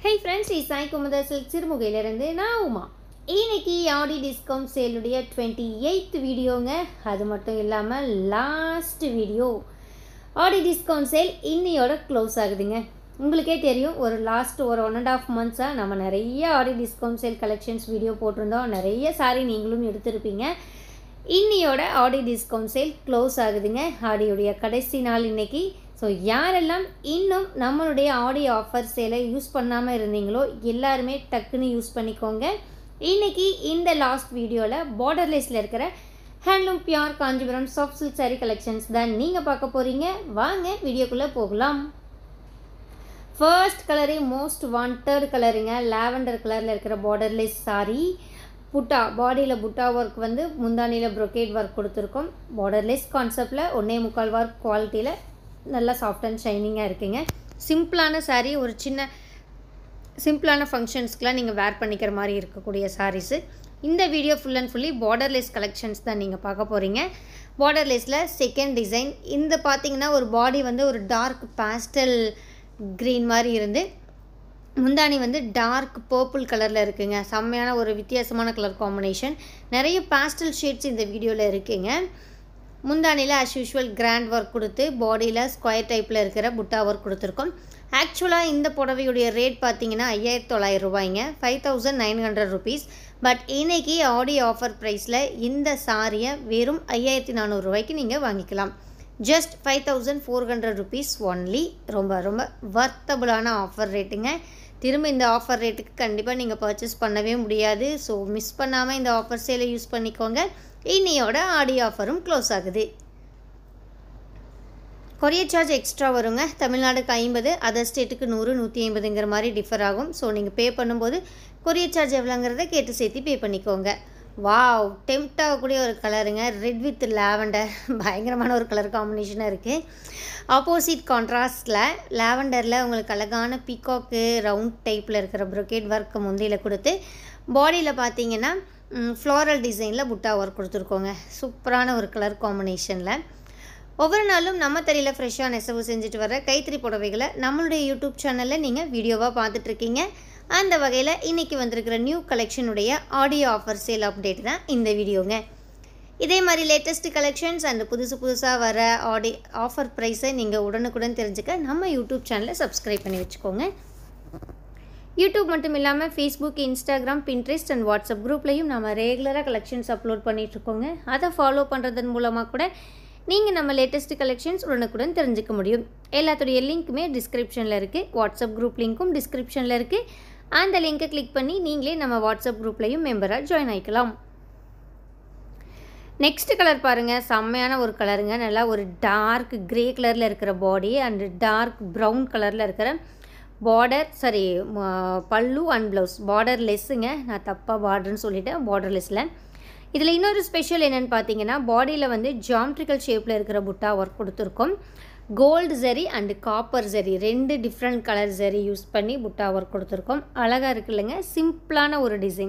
ஹே friends இ சாய் குமுதர் silk சிறுமுகையிலிருந்து நான் உமா இன்னைக்கு ஆடி டிஸ்கவுண்ட் சேலுடைய டுவெண்ட்டி எயித் வீடியோங்க அது மட்டும் இல்லாமல் last video Aadi discount sale இன்னையோட க்ளோஸ் ஆகுதுங்க உங்களுக்கே தெரியும் ஒரு லாஸ்ட் ஒரு ஒன் அண்ட் ஆஃப் மந்த்ஸாக நம்ம நிறைய ஆடி டிஸ்கவுண்ட் சேல் கலெக்ஷன்ஸ் வீடியோ போட்டிருந்தோம் நிறைய சாரி நீங்களும் எடுத்திருப்பீங்க இன்னியோட ஆடி டிஸ்கவுண்ட் சேல் க்ளோஸ் ஆகுதுங்க ஆடியோடைய கடைசி நாள் இன்னைக்கு ஸோ யாரெல்லாம் இன்னும் நம்மளுடைய ஆடி ஆஃபர் சேலை யூஸ் பண்ணாமல் இருந்தீங்களோ எல்லாருமே டக்குன்னு யூஸ் பண்ணிக்கோங்க இன்னைக்கு இந்த லாஸ்ட் வீடியோவில் பார்டர்லெஸில் இருக்கிற handloom pure Kanchipuram soft silk saree கலெக்ஷன்ஸ் தான் நீங்கள் பார்க்க போகிறீங்க வாங்க வீடியோக்குள்ளே போகலாம் ஃபர்ஸ்ட் கலரே மோஸ்ட் வாண்டட் கலருங்க லாவெண்டர் கலரில் இருக்கிற பார்டர்லெஸ் saree புட்டா பாடியில் புட்டா ஒர்க் வந்து முந்தானியில் brocade ஒர்க் கொடுத்துருக்கோம் பார்டர்லெஸ் கான்செப்டில் ஒன்றே முக்கால் ஒர்க் குவாலிட்டியில் நல்லா சாஃப்ட் அண்ட் ஷைனிங்காக இருக்குங்க சிம்பிளான saree ஒரு சின்ன சிம்பிளான ஃபங்க்ஷன்ஸ்க்கெலாம் நீங்கள் வேர் பண்ணிக்கிற மாதிரி இருக்கக்கூடிய சாரீஸு இந்த video full and fully borderless கலெக்ஷன்ஸ் தான் நீங்கள் பார்க்க போகிறீங்க பார்டர்லெஸில் செகண்ட் டிசைன் இந்த பார்த்தீங்கன்னா ஒரு பாடி வந்து ஒரு டார்க் பாஸ்டல் க்ரீன் மாதிரி இருந்து முந்தானி வந்து டார்க் பர்பிள் கலரில் இருக்குங்க செம்மையான ஒரு வித்தியாசமான கலர் காம்பினேஷன் நிறைய பாஸ்டல் ஷேட்ஸ் இந்த வீடியோவில் இருக்குங்க முந்தானியில் ஆஸ் யூஷுவல் கிராண்ட் ஒர்க் கொடுத்து பாடியில் ஸ்கொயர் டைப்பில் இருக்கிற புட்டா ஒர்க் கொடுத்துருக்கோம் ஆக்சுவலாக இந்த புடவையுடைய ரேட் பார்த்தீங்கன்னா ஐயாயிரத்தி தொள்ளாயிரம் ரூபாய்ங்க five thousand nine hundred rupees but இன்னைக்கு ஆடி ஆஃபர் ப்ரைஸில் இந்த சாரியை வெறும் ஐயாயிரத்தி நானூறுரூவாய்க்கு நீங்கள் வாங்கிக்கலாம் just five thousand four hundred rupees only ரொம்ப ரொம்ப வர்த்தபுளான ஆஃபர் ரேட்டுங்க திரும்ப இந்த ஆஃபர் ரேட்டுக்கு கண்டிப்பாக நீங்கள் பர்ச்சேஸ் பண்ணவே முடியாது ஸோ மிஸ் பண்ணாமல் இந்த ஆஃபர் சேலை யூஸ் பண்ணிக்கோங்க இன்னையோட ஆடி ஆஃபரும் க்ளோஸ் ஆகுது கொரியர் சார்ஜ் எக்ஸ்ட்ரா வருங்க தமிழ்நாடுக்கு ஐம்பது அதர் ஸ்டேட்டுக்கு நூறு நூற்றி ஐம்பதுங்கிற மாதிரி டிஃபர் ஆகும் ஸோ நீங்கள் பே பண்ணும்போது கொரியர் சார்ஜ் எவ்வளோங்கிறத கேட்டு சேர்த்து பே பண்ணிக்கோங்க வாவ் டெம்ட் ஆகக்கூடிய ஒரு கலருங்க ரெட் வித் லாவெண்டர் பயங்கரமான ஒரு கலர் காம்பினேஷனாக இருக்குது ஆப்போசிட் கான்ட்ராஸ்டில் லாவெண்டரில் உங்களுக்கு அழகான பீகாக்கு ரவுண்ட் டைப்பில் இருக்கிற ப்ரொக்கேட் ஒர்க் முந்தையில் கொடுத்து பாடியில் பார்த்தீங்கன்னா ஃப்ளோரல் டிசைனில் புட்டா ஒர்க் கொடுத்துருக்கோங்க சூப்பரான ஒரு கலர் காம்பினேஷனில் ஒவ்வொரு நாளும் நம்ம தெரியல ஃப்ரெஷ்ஷாக நெசவு செஞ்சுட்டு வர கைத்தறி புடவைகளை நம்மளுடைய யூடியூப் சேனலில் நீங்கள் வீடியோவாக பார்த்துட்ருக்கீங்க அந்த வகையில் இன்றைக்கி வந்திருக்கிற நியூ கலெக்ஷனுடைய ஆடியோ ஆஃபர் சேல் அப்டேட் தான் இந்த வீடியோங்க இதே மாதிரி லேட்டஸ்ட் கலெக்ஷன்ஸ் அண்ட் புதுசு புதுசாக வர ஆடி ஆஃபர் ப்ரைஸை நீங்கள் உடனுக்குடன் தெரிஞ்சுக்க நம்ம யூடியூப் சேனலை சப்ஸ்கிரைப் பண்ணி வச்சுக்கோங்க யூடியூப் மட்டும் இல்லாமல் Facebook Instagram Pinterest and WhatsApp குரூப்லேயும் நம்ம ரெகுலராக கலெக்ஷன்ஸ் அப்லோட் பண்ணிகிட்ருக்கோங்க அதை ஃபாலோ பண்ணுறதன் மூலமாக கூட நீங்கள் நம்ம லேட்டஸ்ட் கலெக்ஷன்ஸ் உடனுக்குடன் தெரிஞ்சுக்க முடியும் எல்லாத்துடைய லிங்க்குமே டிஸ்கிரிப்ஷனில் இருக்குது வாட்ஸ்அப் குரூப் லிங்க்கும் டிஸ்கிரிப்ஷனில் இருக்குது அந்த லிங்க்கை கிளிக் பண்ணி நீங்களே நம்ம வாட்ஸ்அப் குரூப்லேயும் மெம்பராக ஜாயின் ஆகிக்கலாம் நெக்ஸ்ட் கலர் பாருங்கள் செம்மையான ஒரு கலருங்க நல்லா ஒரு டார்க் கிரே கலரில் இருக்கிற பாடி அண்ட் டார்க் ப்ரௌன் கலரில் இருக்கிற பார்டர் சாரி பல்லு அண்ட் ப்ளவுஸ் பார்டர் லெஸ்ஸுங்க நான் தப்பாக பார்டர்னு சொல்லிட்டேன் பார்டர் லெஸ்ஸில் இதில் இன்னொரு ஸ்பெஷல் என்னென்னு பார்த்தீங்கன்னா பாடியில் வந்து ஜாமெட்ரிக்கல் ஷேப்பில் இருக்கிற புட்டா ஒர்க் கொடுத்துருக்கோம் gold zari and copper zari ரெண்டு டிஃப்ரெண்ட் கலர் ஜரி யூஸ் பண்ணி புட்டா ஒர்க் கொடுத்துருக்கோம் அழகாக இருக்கு இல்லைங்க சிம்பிளான ஒரு டிசைன்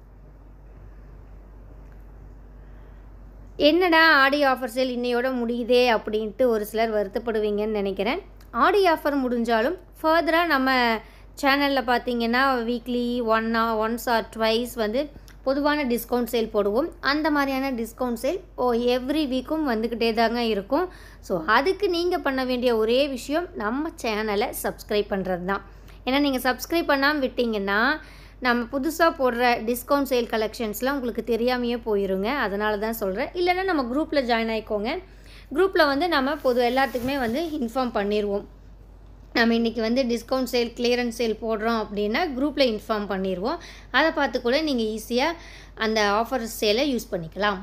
என்னடா ஆடி ஆஃபர் சேல் இன்னையோட முடியுதே அப்படின்ட்டு ஒரு சிலர் வருத்தப்படுவீங்கன்னு நினைக்கிறேன் ஆடி ஆஃபர் முடிஞ்சாலும் ஃபர்தராக நம்ம சேனலில் பார்த்தீங்கன்னா weekly one once or twice வந்து பொதுவான டிஸ்கவுண்ட் சேல் போடுவோம் அந்த மாதிரியான டிஸ்கவுண்ட் சேல் ஓ எவ்ரி வீக்கும் வந்துக்கிட்டே தாங்க இருக்கும் ஸோ அதுக்கு நீங்கள் பண்ண வேண்டிய ஒரே விஷயம் நம்ம சேனலை சப்ஸ்கிரைப் பண்ணுறது தான் ஏன்னா நீங்கள் சப்ஸ்கிரைப் பண்ணாமல் விட்டிங்கன்னா நம்ம புதுசாக போடுற டிஸ்கவுண்ட் சேல் கலெக்ஷன்ஸ்லாம் உங்களுக்கு தெரியாமையே போயிருங்க அதனால தான் சொல்கிறேன் இல்லைன்னா நம்ம குரூப்பில் ஜாயின் ஆகிக்கோங்க குரூப்பில் வந்து நம்ம பொது எல்லாத்துக்குமே வந்து இன்ஃபார்ம் பண்ணிடுவோம் நம்ம இன்றைக்கி வந்து டிஸ்கவுண்ட் சேல் கிளியரன்ஸ் சேல் போடுறோம் அப்படின்னா குரூப்பில் இன்ஃபார்ம் பண்ணிடுவோம் அதை பார்த்து கூட நீங்கள் ஈஸியாக அந்த ஆஃபர் சேலை யூஸ் பண்ணிக்கலாம்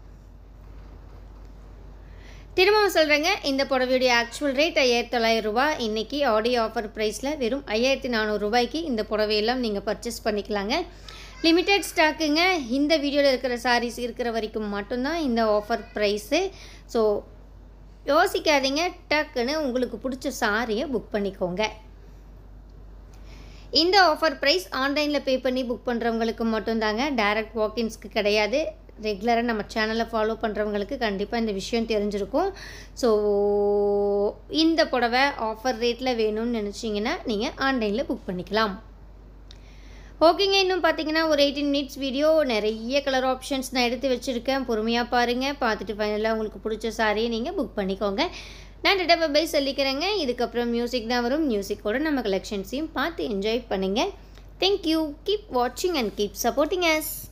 திரும்பவும் சொல்கிறேங்க இந்த புடவையுடைய ஆக்சுவல் ரேட் ஐயாயிரத்தி தொள்ளாயிரம் ரூபாய் இன்றைக்கி ஆடியோ ஆஃபர் ப்ரைஸில் வெறும் ஐயாயிரத்தி நானூறு ரூபாய்க்கு இந்த புடவையெல்லாம் நீங்கள் பர்ச்சேஸ் பண்ணிக்கலாங்க லிமிட்டெட் ஸ்டாக்குங்க இந்த வீடியோவில் இருக்கிற சாரீஸ் இருக்கிற வரைக்கும் மட்டும்தான் இந்த ஆஃபர் ப்ரைஸு ஸோ யோசிக்காதீங்க டக்குன்னு உங்களுக்கு பிடிச்ச சாரியை புக் பண்ணிக்கோங்க இந்த ஆஃபர் ப்ரைஸ் ஆன்லைனில் பே பண்ணி புக் பண்ணுறவங்களுக்கு மட்டும்தாங்க டைரக்ட் வாக்கின்ஸ்க்கு கிடையாது ரெகுலராக நம்ம சேனலை ஃபாலோ பண்ணுறவங்களுக்கு கண்டிப்பாக இந்த விஷயம் தெரிஞ்சிருக்கும் ஸோ இந்த புடவை ஆஃபர் ரேட்டில் வேணும்னு நினச்சிங்கன்னா நீங்கள் ஆன்லைனில் புக் பண்ணிக்கலாம் ஓகேங்க இன்னும் பார்த்தீங்கன்னா ஒரு எயிட்டீன் மினிட்ஸ் வீடியோ நிறைய கலர் ஆப்ஷன்ஸ் நான் எடுத்து வச்சுருக்கேன் பொறுமையாக பாருங்கள் பார்த்துட்டு ஃபைனலாக உங்களுக்கு பிடிச்ச சாரியை நீங்கள் புக் பண்ணிக்கோங்க நான் டேட்டா பை சொல்லிக்கிறேங்க இதுக்கப்புறம் மியூசிக் தான் வரும் மியூசிக்கோட நம்ம கலெக்ஷன்ஸையும் பார்த்து என்ஜாய் பண்ணுங்கள் தேங்க்யூ கீப் வாட்சிங் அண்ட் கீப் சப்போர்ட்டிங் அஸ்